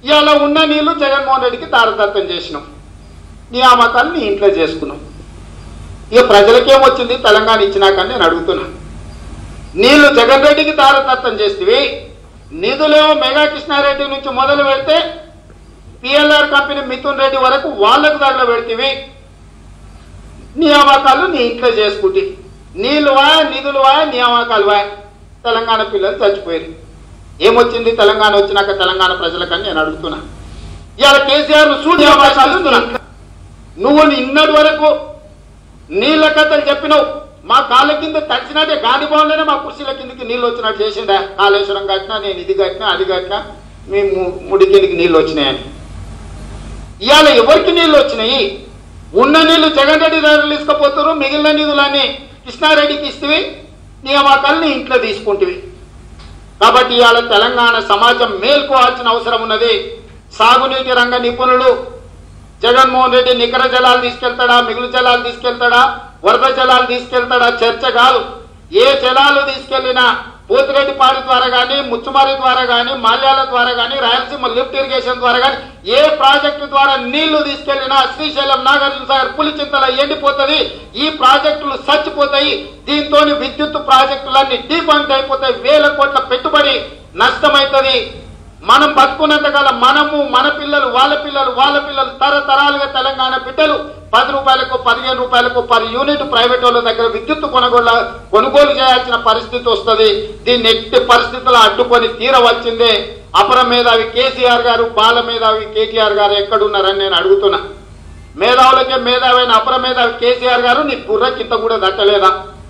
ఇవాళ ఉన్న నీళ్లు జగన్మోహన్ రెడ్డికి తారతత్వం చేసినాం నియామకాలు నీ ఇంట్లో చేసుకున్నాం ఇక ప్రజలకేమొచ్చింది తెలంగాణ ఇచ్చినాకని నేను అడుగుతున్నా నీళ్లు జగన్ రెడ్డికి తారతత్వం చేస్తేవి నిధులేమో మెగా కృష్ణారెడ్డి నుంచి మొదలు పెడితే పిఎల్ఆర్ కంపెనీ మిథున్ రెడ్డి వరకు వాళ్ళకు తగల పెడితేవి నియామకాలు నీ ఇంట్లో చేసుకుంటే నీళ్ళు వా నిధులు వా నియామకాలు వా తెలంగాణ పిల్లలు చచ్చిపోయారు ఏమొచ్చింది తెలంగాణ వచ్చినాక తెలంగాణ ప్రజలకని నేను అడుగుతున్నా ఇవాళ కేసీఆర్ చూడు నియామకాలు నీ ఇంట్లో. నువ్వు ఇన్నటి వరకు నీళ్ళ కథలు చెప్పినావు మా కాళ్ళ కింద తడిచినట్టే గాంధీ భవన్లోనే మా కుర్చీల కిందకి నీళ్ళు వచ్చినట్టు చేసిండా కాళేశ్వరం కట్టినా నేను ఇది కట్టినా అది కట్టినా మీ ము- ముడి కిందకి నీళ్ళు వచ్చినాయని ఇవాళ ఎవరికి నీళ్ళు వచ్చినాయి ఉన్న నీళ్లు జగన్ రెడ్డి దగ్గర తీసుకుపోతారు మిగిలిన నిధులన్నీ కృష్ణారెడ్డికి ఇస్తేవి నియామకాలని ఇంట్లో తీసుకుంటువి కాబట్టి ఇవాళ తెలంగాణ సమాజం మేల్కోవాల్సిన అవసరం ఉన్నది సాగునీటి రంగ నిపుణులు జగన్మోహన్ రెడ్డి నికర జలాలు తీసుకెళ్తాడా మిగులు జలాలు తీసుకెళ్తాడా వరద జలాలు తీసుకెళ్తాడా చర్చ కాదు ఏ జలాలు తీసుకెళ్లినా పోతిరెడ్డిపాడి ద్వారా కానీ ముచ్చుమారి ద్వారా కానీ మాల్యాల ద్వారా కానీ రాయలసీమ లిఫ్ట్ ఇరిగేషన్ ద్వారా కానీ ఏ ప్రాజెక్టు ద్వారా నీళ్లు తీసుకెళ్లినా శ్రీశైలం నాగార్జున సాగర్ పులిచింతల ఎండిపోతుంది ఈ ప్రాజెక్టులు చచ్చిపోతాయి దీంతో విద్యుత్ ప్రాజెక్టులన్నీ డీబంక్ అయిపోతాయి వేల కోట్ల పెట్టుబడి నష్టమైతుంది మనం బతుకున్నంతకాలం మనము మన పిల్లలు వాళ్ళ పిల్లలు వాళ్ళ పిల్లలు తరతరాలుగా తెలంగాణ బిడ్డలు పది రూపాయలకు పదిహేను రూపాయలకు పర్ యూనిట్ ప్రైవేట్ వాళ్ళ దగ్గర విద్యుత్ కొనుగోలు కొనుగోలు చేయాల్సిన పరిస్థితి వస్తుంది దీన్ని ఎట్టి పరిస్థితుల్లో అడ్డుకొని తీరవచ్చిందే అపర మేధావి కేసీఆర్ గారు బాల మేధావి కేటీఆర్ గారు ఎక్కడున్నారని నేను అడుగుతున్నా మేధావులకే మేధావైన అపర మేధావి కేసీఆర్ గారు నీ బుర్రకింత కూడా దట్టలేదా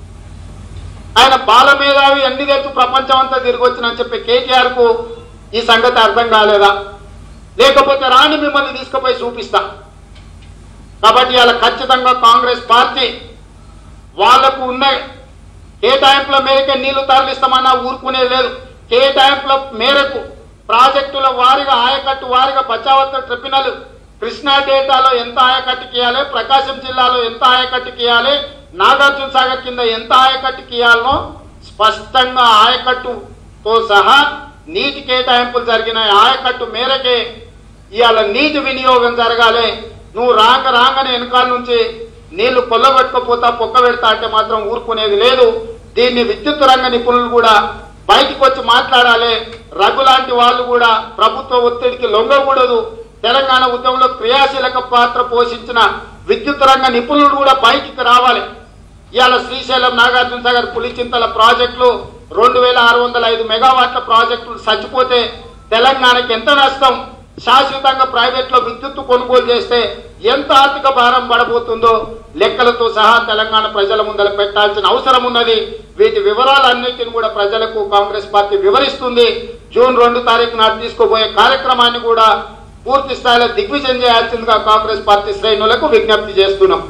ఆయన బాల మేధావి అన్ని తెచ్చు ప్రపంచం అంతా తిరిగి వచ్చినని చెప్పి కేటీఆర్ కు ఈ సంగతి అర్థం కాలేదా లేకపోతే రాని మిమ్మల్ని తీసుకుపోయి చూపిస్తా కాబట్టి అలా ఖచ్చితంగా కాంగ్రెస్ పార్టీ వాళ్లకు ఉన్న కేటాయింపుల మేరకే నీళ్లు తరలిస్తామన్నా ఊరుకునేది లేదు కేటాయింపుల మేరకు ప్రాజెక్టుల వారిగా ఆయకట్టు వారిగా బచావత ట్రిబ్యునల్ కృష్ణా డేటాలో ఎంత ఆయకట్టుకి ఇవ్వాలి ప్రకాశం జిల్లాలో ఎంత ఆయకట్టుకి ఇవ్వాలి నాగార్జున సాగర్ కింద ఎంత ఆయకట్టుకి ఇవ్వాలనో స్పష్టంగా ఆయకట్టుతో సహా నీటి కేటాయింపులు జరిగిన ఆయకట్టు మేరకే ఇవాళ నీటి వినియోగం జరగాలి నువ్వు రాంగ రాంగనే వెనకాల నుంచి నీళ్లు కొల్లగొట్టుకపోతా పొక్క పెడతా అంటే మాత్రం ఊరుకునేది లేదు దీన్ని విద్యుత్ రంగ నిపుణులు కూడా బయటికి వచ్చి మాట్లాడాలి రఘు లాంటి వాళ్ళు కూడా ప్రభుత్వ ఒత్తిడికి లొంగకూడదు తెలంగాణ ఉద్యమంలో క్రియాశీలక పాత్ర పోషించిన విద్యుత్ రంగ నిపుణులు కూడా బయటికి రావాలి ఇవాళ శ్రీశైలం నాగార్జున సాగర్ పులిచింతల ప్రాజెక్టులు రెండు వేల ఆరు వందల ఐదు మెగావాట్ల ప్రాజెక్టులు చచ్చిపోతే తెలంగాణకి ఎంత నష్టం శాశ్వతంగా ప్రైవేట్ లో విద్యుత్ కొనుగోలు చేస్తే ఎంత ఆర్థిక భారం పడబోతుందో లెక్కలతో సహా తెలంగాణ ప్రజల ముందర పెట్టాల్సిన అవసరం ఉన్నది వీటి వివరాలన్నింటిని కూడా ప్రజలకు కాంగ్రెస్ పార్టీ వివరిస్తుంది జూన్ రెండు తారీఖు నాడు తీసుకోబోయే కార్యక్రమాన్ని కూడా పూర్తి స్థాయిలో దిగ్విజయం చేయాల్సిందిగా కాంగ్రెస్ పార్టీ శ్రేణులకు విజ్ఞప్తి చేస్తున్నాం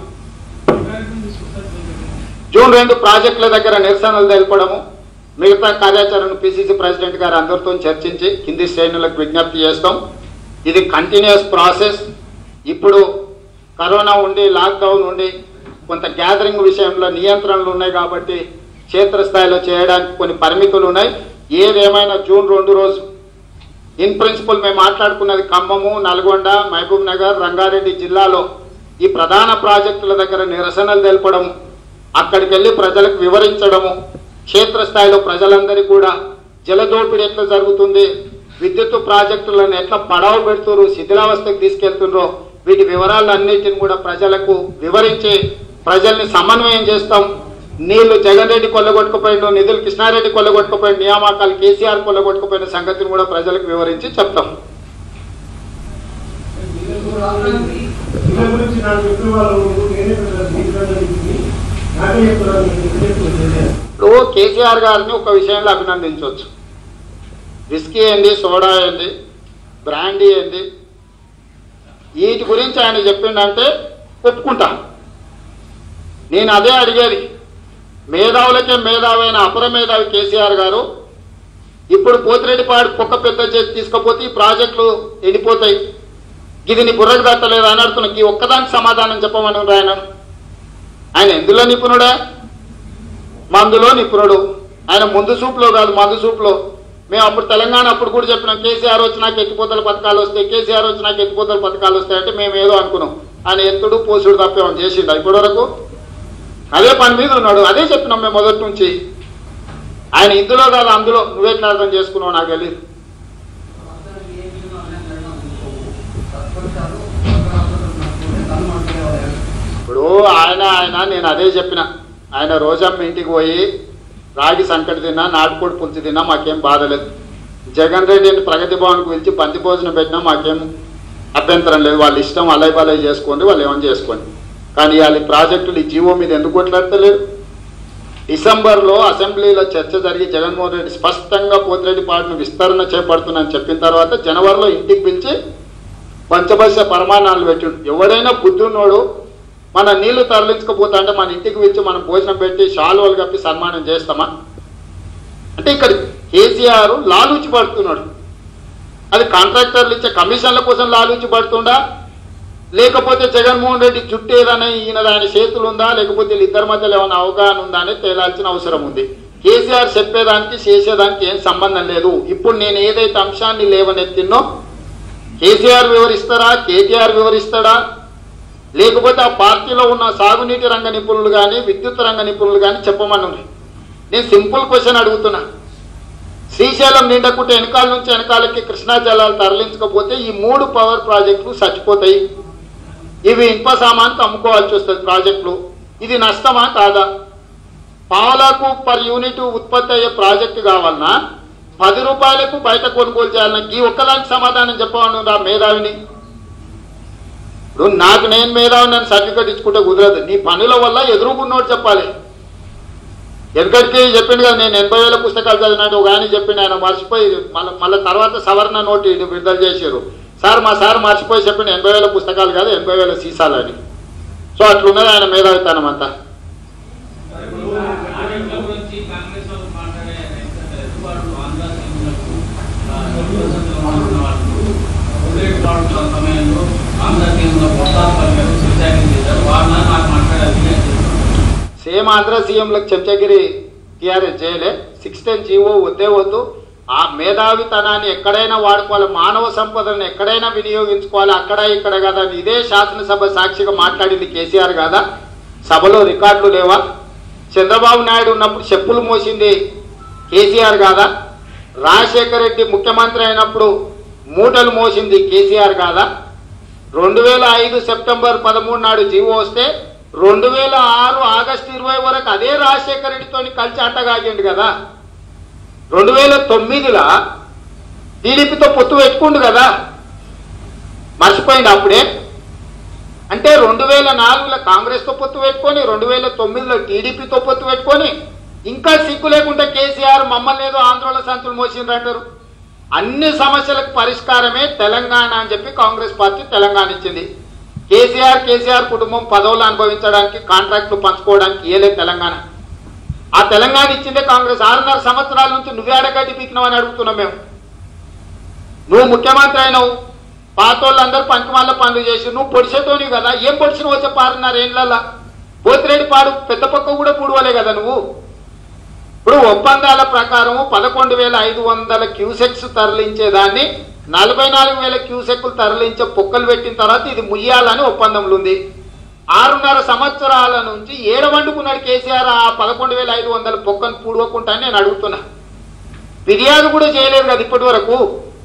జూన్ రెండు ప్రాజెక్టుల దగ్గర నిరసనలు తెలపడము మిగతా కార్యాచరణ పిసిసి ప్రెసిడెంట్ గారు అందరితో చర్చించి కింది శ్రేణులకు విజ్ఞప్తి చేస్తాం ఇది కంటిన్యూస్ ప్రాసెస్ ఇప్పుడు కరోనా ఉండి లాక్డౌన్ ఉండి కొంత గ్యాదరింగ్ విషయంలో నియంత్రణలు ఉన్నాయి కాబట్టి క్షేత్రస్థాయిలో చేయడానికి కొన్ని పరిమితులు ఉన్నాయి ఏదేమైనా జూన్ రెండు రోజు ఇన్ ప్రిన్సిపల్ మేము మాట్లాడుకున్నది ఖమ్మము నల్గొండ మహబూబ్ నగర్ రంగారెడ్డి జిల్లాలో ఈ ప్రధాన ప్రాజెక్టుల దగ్గర నిరసనలు తెలపడం అక్కడికి వెళ్ళి ప్రజలకు వివరించడము క్షేత్రస్థాయిలో ప్రజలందరికీ కూడా జలదోపిడి ఎట్లా జరుగుతుంది విద్యుత్ ప్రాజెక్టులను ఎట్లా పడవ పెడుతున్నారు శిథిలావస్థకు తీసుకెళ్తున్నారో వీటి వివరాలన్నిటిని కూడా ప్రజలకు వివరించి ప్రజల్ని సమన్వయం చేస్తాం నీళ్లు జగన్ రెడ్డి కొల్లగొట్టుకుపోయిండు నిధులు కృష్ణారెడ్డి కొల్లగొట్టుకుపోయిండు నియామకాలు కేసీఆర్ కొల్లగొట్టుకుపోయిన సంగతిని కూడా ప్రజలకు వివరించి చెప్తాం వీళ్ళ గురించి నాకు చెప్పిన వాళ్ళు నేనే పెద్ద దీంట్లో జరిగింది. నాకే చెప్తున్నారు మీకు తెలియదు. ఇప్పుడు కేసీఆర్ గారిని ఒక విషయంలో అభినందించవచ్చు విస్కీ ఏంది సోడా ఏంది బ్రాండీ ఏంది వీటి గురించి ఆయన చెప్పిండంటే ఒప్పుకుంటా నేను అదే అడిగేది మేధావులకే మేధావైన అపర మేధావి కేసీఆర్ గారు ఇప్పుడు పోతిరెడ్డిపాడు కుక్క పెద్ద చేసి తీసుకపోతే ఈ ప్రాజెక్టులు ఎండిపోతాయి ఇది నీ బుర్రకు తట్టలేదు అని అడుగుతున్నా ఈ ఒక్కదానికి సమాధానం చెప్పమని ఆయన ఆయన ఎందులో నిపుణుడా మందులో నిపుణుడు ఆయన ముందు సూపులో కాదు మందు సూపులో మేము అప్పుడు తెలంగాణ అప్పుడు కూడా చెప్పినాం కేసీఆర్ వచ్చినాక ఎత్తిపోతల పథకాలు వస్తాయి కేసీఆర్ వచ్చినాక ఎత్తిపోతల పథకాలు వస్తాయి అంటే మేము ఏదో అనుకున్నాం ఆయన ఎత్తుడు పోసుడు తప్పేమో చేసిండు ఇప్పటి వరకు అదే పని మీద ఉన్నాడు అదే చెప్పినాం మేము మొదటి నుంచి ఆయన ఇందులో కాదు అందులో నువ్వెట్లా అర్థం చేసుకున్నావు నాకు తెలియదు ఇప్పుడు ఆయన ఆయన నేను అదే చెప్పిన ఆయన రోజమ్మ ఇంటికి పోయి రాగి సంకటి తిన్నా నాటుకోడి పులుసు తిన్నా మాకేం బాధలేదు జగన్ రెడ్డిని ప్రగతి భవన్కి పిలిచి బంతి భోజనం పెట్టినా మాకేం అభ్యంతరం లేదు వాళ్ళ ఇష్టం అల్లై బలై చేసుకోండి వాళ్ళు ఏమని చేసుకోండి కానీ వాళ్ళ ప్రాజెక్టులు ఈ జీవో మీద ఎందుకు కొట్లాడతలేరు డిసెంబర్లో అసెంబ్లీలో చర్చ జరిగి జగన్మోహన్ రెడ్డి స్పష్టంగా పోతిరెడ్డి పాటను విస్తరణ చేపడుతుందని చెప్పిన తర్వాత జనవరిలో ఇంటికి పిలిచి పంచభస్య పరమాణాలు పెట్టిండు ఎవడైనా బుద్ధున్నోడు మన నీళ్లు తరలించకపోతా అంటే మన ఇంటికి పిలిచి మనం భోజనం పెట్టి శాలువలు కప్పి సన్మానం చేస్తామా అంటే ఇక్కడ కేసీఆర్ లాలూచి పడుతున్నాడు అది కాంట్రాక్టర్లు ఇచ్చే కమిషన్ల కోసం లాలూచి పడుతుండా లేకపోతే జగన్మోహన్ రెడ్డి జుట్టు ఏదైనా ఈయన ఆయన చేతులు ఉందా లేకపోతే వీళ్ళిద్దరి మధ్యలో ఏమైనా అవగాహన ఉందా అనేది తేలాల్సిన అవసరం ఉంది కేసీఆర్ చెప్పేదానికి చేసేదానికి ఏం సంబంధం లేదు ఇప్పుడు నేను ఏదైతే అంశాన్ని లేవనెత్తినో కేసీఆర్ వివరిస్తారా కేటీఆర్ వివరిస్తాడా లేకపోతే ఆ పార్టీలో ఉన్న సాగునీటి రంగ నిపుణులు కానీ విద్యుత్ రంగ నిపుణులు కానీ చెప్పమన్నారు నేను సింపుల్ క్వశ్చన్ అడుగుతున్నా శ్రీశైలం నిండకుంటే వెనకాల నుంచి వెనకాలకి కృష్ణా జలాలు తరలించకపోతే ఈ మూడు పవర్ ప్రాజెక్టులు చచ్చిపోతాయి ఇవి ఇనుప సామాన్కి అమ్ముకోవాల్సి వస్తుంది ప్రాజెక్టులు ఇది నష్టమా కాదా పావులకు పర్ యూనిట్ ఉత్పత్తి అయ్యే ప్రాజెక్టు కావాలన్నా పది రూపాయలకు బయట కొనుగోలు చేయాలన్నా ఈ ఒక్కదానికి సమాధానం చెప్పమను రా మేధావిని ఇప్పుడు నాకు నేను మేధావిని అని సర్టిఫికేట్ ఇచ్చుకుంటే కుదరదు నీ పనుల వల్ల ఎదురుగున్నోడు చెప్పాలి ఎందుకంటే చెప్పిండు కదా నేను ఎనభై వేల పుస్తకాలు చదివినట్టు ఒక ఆయన చెప్పిండు ఆయన మర్చిపోయి మళ్ళీ మళ్ళీ తర్వాత సవరణ నోటి విడుదల చేశారు సార్ మా సార్ మర్చిపోయి చెప్పిండు ఎనభై వేల పుస్తకాలు కాదు ఎనభై వేల సీసాలు అని సో అట్లున్నది ఆయన మేధావితనం అంతా ప్రాజెక్టుల గురించి కాంగ్రెస్ వాళ్ళు మాట్లాడే వాళ్ళు ఆంధ్ర సైనికులకు, ఆ, యువతంత్రంలో ఉన్న వాళ్ళు, ఉద్రేక పాడుతున్న సమయంలో ఆంధ్ర సైనికుల పొట్టాలు పలికారు, శిక్షాకి చేశారు. వాళ్ళ నాకు మాట్లాడాలి అని చెప్తున్నారు. సేమ్ ఆంధ్ర సీఎంలకు చెంచగిరి టీఆర్ఎస్ చేయలే సిక్స్ టెన్ జీవో వద్దే వద్దు ఆ మేధావితనాన్ని ఎక్కడైనా వాడుకోవాలి మానవ సంపదను ఎక్కడైనా వినియోగించుకోవాలి అక్కడ ఇక్కడ కదా అని ఇదే శాసనసభ సాక్షిగా మాట్లాడింది కేసీఆర్ కదా సభలో రికార్డులు లేవా చంద్రబాబు నాయుడు ఉన్నప్పుడు చెప్పులు మోసింది కేసీఆర్ కాదా రాజశేఖర రెడ్డి ముఖ్యమంత్రి అయినప్పుడు మూటలు మోసింది కేసీఆర్ కాదా రెండు వేల ఐదు సెప్టెంబర్ పదమూడు నాడు జీవో వస్తే రెండు వేల ఆరు ఆగస్టు ఇరవై వరకు అదే రాజశేఖర రెడ్డితో కలిసి అట్టగాగిండు కదా రెండు వేల తొమ్మిదిలో టీడీపీతో పొత్తు పెట్టుకుండు కదా మర్చిపోయింది అప్పుడే అంటే రెండు వేల నాలుగులో కాంగ్రెస్తో పొత్తు పెట్టుకొని రెండు వేల తొమ్మిదిలో టీడీపీతో పొత్తు పెట్టుకొని ఇంకా సిగ్గు లేకుండా కేసీఆర్ మమ్మల్ని ఏదో ఆంధ్రలో సంతులు మోసిండ్రు అంటారు అన్ని సమస్యలకు పరిష్కారమే తెలంగాణ అని చెప్పి కాంగ్రెస్ పార్టీ తెలంగాణ ఇచ్చింది కేసీఆర్ కేసీఆర్ కుటుంబం పదవులు అనుభవించడానికి కాంట్రాక్టులు పంచుకోవడానికి ఏలే తెలంగాణ ఆ తెలంగాణ ఇచ్చిందే కాంగ్రెస్ ఆరున్నర సంవత్సరాల నుంచి నువ్వే అడగడ్డి పీకినావు అని అడుగుతున్నాం మేము నువ్వు ముఖ్యమంత్రి అయినావు పాతోళ్ళందరూ పంచమాల పనులు చేసి నువ్వు పొడిచేటోనివి కదా ఏం పొడిచినవో చెప్పి ఆరున్నర ఏళ్ళల్లా పోతిరెడ్డి పాడు పెద్ద పక్క కూడా పూడవలే కదా నువ్వు ఇప్పుడు ఒప్పందాల ప్రకారం పదకొండు వేల ఐదు వందల క్యూసెక్స్ తరలించేదాన్ని నలభై నాలుగు వేల క్యూసెక్లు తరలించే పొక్కలు పెట్టిన తర్వాత ఇది ముయ్యాలని ఒప్పందంలో ఉంది ఆరున్నర సంవత్సరాల నుంచి ఏడవండుకున్నాడు కేసీఆర్ ఆ పదకొండు వేల ఐదు వందల పొక్కను పూడవకుండా నేను అడుగుతున్నా ఫిర్యాదు కూడా చేయలేదు కదా ఇప్పటి వరకు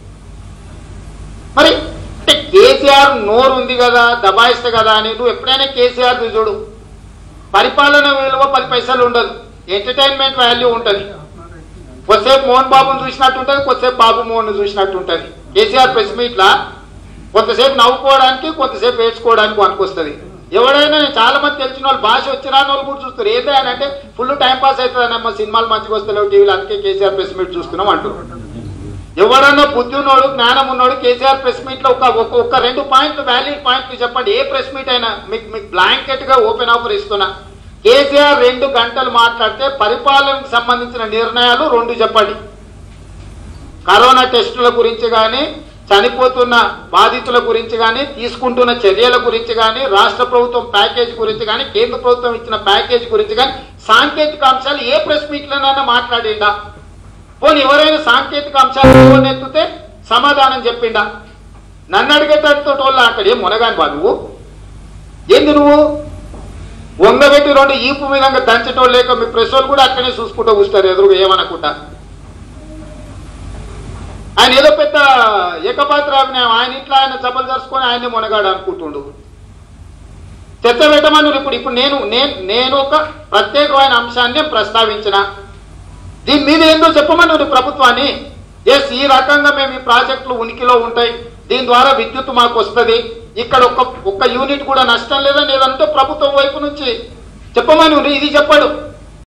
మరి అంటే కేసీఆర్ నోరు ఉంది కదా దబాయిస్తే కదా అని నువ్వు ఎప్పుడైనా కేసీఆర్ చూడు పరిపాలన విలువ పది పైసలు ఉండదు ఎంటర్టైన్మెంట్ వాల్యూ ఉంటుంది కొద్దిసేపు మోహన్ బాబుని చూసినట్టు ఉంటుంది కొద్దిసేపు బాబు మోహన్ చూసినట్టు ఉంటుంది కేసీఆర్ ప్రెస్ మీట్లా కొంతసేపు నవ్వుకోవడానికి కొంతసేపు ఏడ్చుకోవడానికి వస్తుంది ఎవడైనా చాలా మంది తెలిసిన వాళ్ళు భాష వచ్చిన వాళ్ళు కూడా చూస్తారు ఏంటి అని అంటే ఫుల్ టైం పాస్ అవుతుంది అమ్మ సినిమాలు మంచిగా వస్తలేవు టీవీలో అందుకే కేసీఆర్ ప్రెస్ మీట్ చూస్తున్నాం అంటారు ఎవడన్నా బుద్ధి ఉన్నోడు జ్ఞానం ఉన్నోడు కేసీఆర్ ప్రెస్ మీట్ లో ఒక ఒక- ఒక రెండు పాయింట్లు వ్యాలిడ్ పాయింట్లు చెప్పండి ఏ ప్రెస్ మీట్ అయినా మీకు మీకు బ్లాంకెట్ గా ఓపెన్ ఆఫర్ ఇస్తున్నా కేసీఆర్ రెండు గంటలు మాట్లాడితే పరిపాలనకు సంబంధించిన నిర్ణయాలు రెండు చెప్పండి కరోనా టెస్టుల గురించి కానీ చనిపోతున్న బాధితుల గురించి కానీ తీసుకుంటున్న చర్యల గురించి కానీ రాష్ట్ర ప్రభుత్వం ప్యాకేజ్ గురించి కానీ కేంద్ర ప్రభుత్వం ఇచ్చిన ప్యాకేజ్ గురించి కానీ సాంకేతిక అంశాలు ఏ ప్రెస్ మీట్లోనైనా మాట్లాడిండా పోనీ ఎవరైనా సాంకేతిక అంశాలు ఎత్తితే సమాధానం చెప్పిండా నన్ను అడిగేటట్టు వాళ్ళ అక్కడ ఏం మునగాని బా నువ్వు ఏంది నువ్వు వంగబెట్టి రెండు ఈపు విధంగా దంచటోళ్ళు లేక మీ ప్రెస్ వాళ్ళు కూడా అక్కడే చూసుకుంటూ కూస్తారు ఎదురుగా ఏమనకుండా ఆయన ఏదో పెద్ద ఏకపాత్ర అభినయం ఆయన ఇంట్లో ఆయన చప్పలు జరుచుకొని ఆయనే మునగాడు అనుకుంటుండు చర్చ పెట్టమని ఇప్పుడు ఇప్పుడు నేను నేను నేను ఒక ప్రత్యేకమైన అంశాన్ని ప్రస్తావించిన దీని మీద ఏందో చెప్పమని ప్రభుత్వాన్ని ఎస్ ఈ రకంగా మేము ఈ ప్రాజెక్టులు ఉనికిలో ఉంటాయి దీని ద్వారా విద్యుత్ మాకు వస్తుంది ఇక్కడ ఒక్క ఒక్క యూనిట్ కూడా నష్టం లేదని ఏదంటే ప్రభుత్వం వైపు నుంచి చెప్పమని ఉంది. ఇది చెప్పాడు